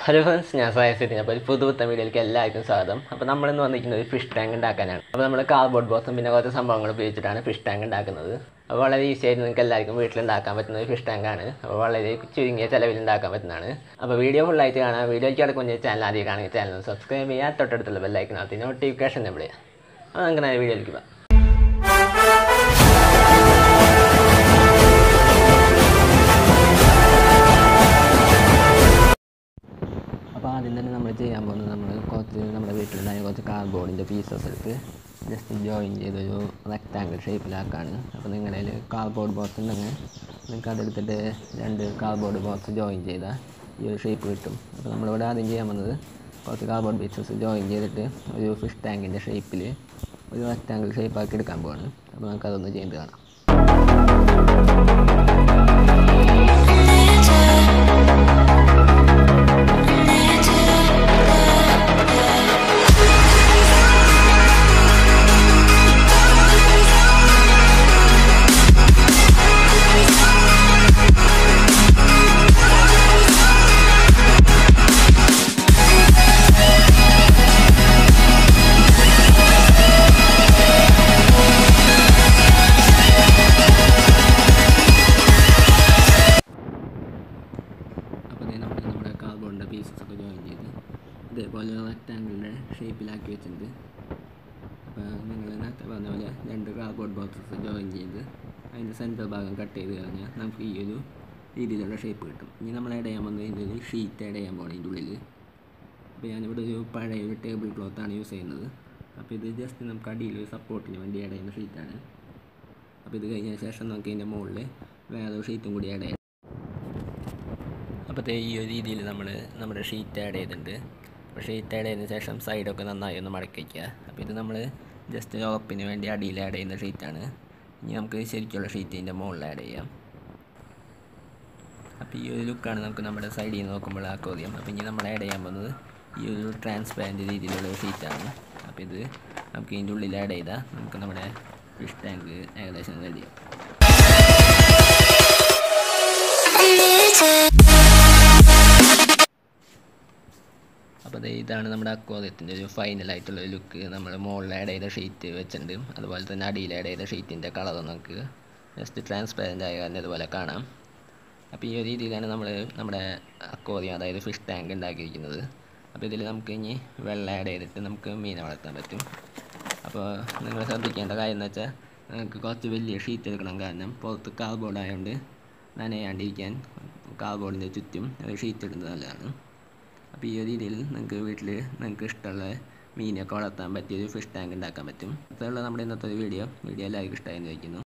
hello friends ഞാൻ സായസിന് അപ്പോൾ ഒരു പുതുപുത്തൻ വീഡിയോയിലേക്ക് എല്ലാവർക്കും സ്വാഗതം അപ്പോൾ നമ്മളിന്ന് വന്നിരിക്കുന്നത് ഒരു ഫിഷ് ടാങ്ക് ഉണ്ടാക്കാനാണ് അപ്പോൾ നമ്മൾ കാർഡ്ബോർഡ് ബോക്സും പിന്നെ കുറച്ച് സംഭവങ്ങൾ ഉപയോഗിച്ചിട്ടാണ് ഫിഷ് ടാങ്ക് ഉണ്ടാക്കുന്നത് അപ്പോൾ വളരെ ഈസി ആയിട്ട് നിങ്ങൾക്ക് എല്ലാവർക്കും വീട്ടിലുണ്ടാക്കാൻ പറ്റുന്ന ഒരു ഫിഷ് ടാങ്കാണ് അപ്പോൾ വളരെ ചുരുങ്ങിയ ചിലവിൽ ഉണ്ടാക്കാൻ പറ്റുന്നതാണ് അപ്പോൾ വീഡിയോ ഫുള്ളായിട്ട് കാണാം വീഡിയോയ്ക്ക് കിടക്കുന്ന ചാനൽ ആദ്യം കാണുക ചാനൽ സബ്സ്ക്രൈബ് ചെയ്യുക തൊട്ടടുത്തുള്ള ബെല്ലൈക്കിനകത്ത് നോട്ടിഫിക്കേഷൻ എവിടെ അപ്പോൾ നമുക്ക് നേരെ വീഡിയോയിലേക്ക് പോകാം അപ്പോൾ ആദ്യം തന്നെ നമ്മൾ ചെയ്യാൻ പോകുന്നത് നമ്മൾ കുറച്ച് നമ്മുടെ വീട്ടിലുണ്ടായ കുറച്ച് കാർഡ്ബോർഡിൻ്റെ പീസസ് എടുത്ത് ജസ്റ്റ് ജോയിൻ ചെയ്തൊരു റെക്റ്റാങ്കിൾ ഷേപ്പിലാക്കാണ് അപ്പോൾ നിങ്ങളുടെ കയ്യിൽ കാർഡ്ബോർഡ് ബോക്സ് ഉണ്ടെങ്കിൽ നിങ്ങൾക്ക് അതെടുത്തിട്ട് രണ്ട് കാർഡ്ബോർഡ് ബോക്സ് ജോയിൻ ചെയ്താൽ ഈ ഒരു ഷേപ്പ് കിട്ടും അപ്പോൾ നമ്മളിവിടെ ആദ്യം ചെയ്യാൻ പോകുന്നത് കുറച്ച് കാർഡ്ബോർഡ് പീസസ് ജോയിൻ ചെയ്തിട്ട് ഒരു ഫിഷ് ടാങ്കിൻ്റെ ഷേപ്പിൽ ഒരു റെക്റ്റാങ്കിൾ ഷേപ്പാക്കി എടുക്കാൻ പോവാണ് അപ്പോൾ നമുക്കതൊന്ന് ചെയ്ത് കാണാം അപ്പോൾ ഇത് നമ്മൾ നമ്മുടെ കാർബോണിൻ്റെ പീസസ് ഒക്കെ ജോയിൻ ചെയ്ത് ഇതേപോലെ റെക്റ്റാങ്കിളിൻ്റെ ഷേപ്പിലാക്കി വെച്ചിട്ടുണ്ട് അപ്പോൾ നിങ്ങൾ നേരത്തെ പറഞ്ഞ പോലെ രണ്ട് കാർബോർഡ് ബോക്സസ് ജോയിൻ ചെയ്ത് അതിൻ്റെ സെൻറ്റർ ഭാഗം കട്ട് ചെയ്ത് കഴിഞ്ഞാൽ നമുക്ക് ഈ ഒരു രീതിയിലുള്ള ഷേപ്പ് കിട്ടും ഇനി നമ്മൾ ആഡ് ചെയ്യാൻ വന്നത് ഇതിൻ്റെ ഒരു ഷീറ്റ് ആഡ് ചെയ്യാൻ പോകണം ഇതിൻ്റെ ഉള്ളിൽ അപ്പോൾ ഞാനിവിടെ ഒരു പഴയ ഒരു ടേബിൾ ക്ലോത്താണ് യൂസ് ചെയ്യുന്നത് അപ്പോൾ ഇത് ജസ്റ്റ് നമുക്ക് അടിയിൽ ഒരു സപ്പോർട്ടിന് വേണ്ടി ആഡ് ചെയ്യുന്ന ഷീറ്റാണ് അപ്പോൾ ഇത് കഴിഞ്ഞ ശേഷം നമുക്ക് ഇതിൻ്റെ മുകളിൽ വേറൊരു ഷീറ്റും കൂടി ആഡ് ചെയ്യാം അപ്പോൾ ഈ ഒരു രീതിയിൽ നമ്മൾ നമ്മുടെ ഷീറ്റ് ആഡ് ചെയ്തിട്ടുണ്ട് അപ്പോൾ ഷീറ്റ് ആഡ് ചെയ്തതിന് ശേഷം സൈഡൊക്കെ നന്നായി ഒന്ന് മടക്കി വയ്ക്കുക അപ്പോൾ ഇത് നമ്മൾ ജസ്റ്റ് ഉറപ്പിന് വേണ്ടി അടിയിൽ ആഡ് ചെയ്യുന്ന ഷീറ്റാണ് ഇനി നമുക്ക് ശരിക്കുള്ള ഷീറ്റ് ഇതിൻ്റെ മുകളിൽ ആഡ് ചെയ്യാം അപ്പോൾ ഈ ഒരു ലുക്കാണ് നമുക്ക് നമ്മുടെ സൈഡിൽ നിന്ന് നോക്കുമ്പോൾ ആക്കോദ്യം അപ്പോൾ ഇനി നമ്മൾ ആഡ് ചെയ്യാൻ പോകുന്നത് ഈ ഒരു ട്രാൻസ്പാരൻറ്റ് രീതിയിലുള്ള ഒരു ഷീറ്റാണ് അപ്പോൾ ഇത് നമുക്ക് ഇതിൻ്റെ ഉള്ളിൽ ആഡ് ചെയ്താൽ നമുക്ക് നമ്മുടെ ഫിഷ് ടാങ്ക് ഏകദേശം റെഡിയാവും അപ്പോൾ ദേ ഇതാണ് നമ്മുടെ അക്വാറിയത്തിൻ്റെ ഒരു ഫൈനലായിട്ടുള്ള ഒരു ലുക്ക് നമ്മൾ മുകളിൽ ആഡ് ചെയ്ത ഷീറ്റ് വെച്ചിട്ടുണ്ട് അതുപോലെ തന്നെ അടിയിൽ ആഡ് ചെയ്ത ഷീറ്റിൻ്റെ കളർ നമുക്ക് ജസ്റ്റ് ട്രാൻസ്പെറൻ്റ് ആയ കാരണം ഇതുപോലെ കാണാം അപ്പോൾ ഈ ഒരു രീതിയിലാണ് നമ്മൾ നമ്മുടെ അക്വാറിയം അതായത് ഫിഷ് ടാങ്ക് ഉണ്ടാക്കിയിരിക്കുന്നത് അപ്പോൾ ഇതിൽ നമുക്ക് ഇനി വെള്ളം ആഡ് ചെയ്തിട്ട് നമുക്ക് മീനെ വളർത്താൻ പറ്റും അപ്പോൾ നിങ്ങൾ ശ്രദ്ധിക്കേണ്ട കാര്യം എന്ന് വെച്ചാൽ നിങ്ങൾക്ക് കുറച്ച് വലിയ ഷീറ്റ് എടുക്കണം കാരണം പുറത്ത് കാർബോർഡ് ആയതുകൊണ്ട് നനയാണ്ടിരിക്കാൻ കാർബോർഡിൻ്റെ ചുറ്റും ഒരു ഷീറ്റ് ഇടുന്നത് നല്ലതാണ് അപ്പോൾ ഈ ഒരു രീതിയിൽ നിങ്ങൾക്ക് വീട്ടിൽ നിങ്ങൾക്ക് ഇഷ്ടമുള്ള മീനൊക്കെ വളർത്താൻ പറ്റിയ ഒരു ഫിഷ് ടാങ്ക് ഉണ്ടാക്കാൻ പറ്റും അത്രയുള്ള നമ്മുടെ ഇന്നത്തെ ഒരു വീഡിയോ വീഡിയോ എല്ലാവർക്കും ഇഷ്ടമായെന്ന് ചോദിക്കുന്നു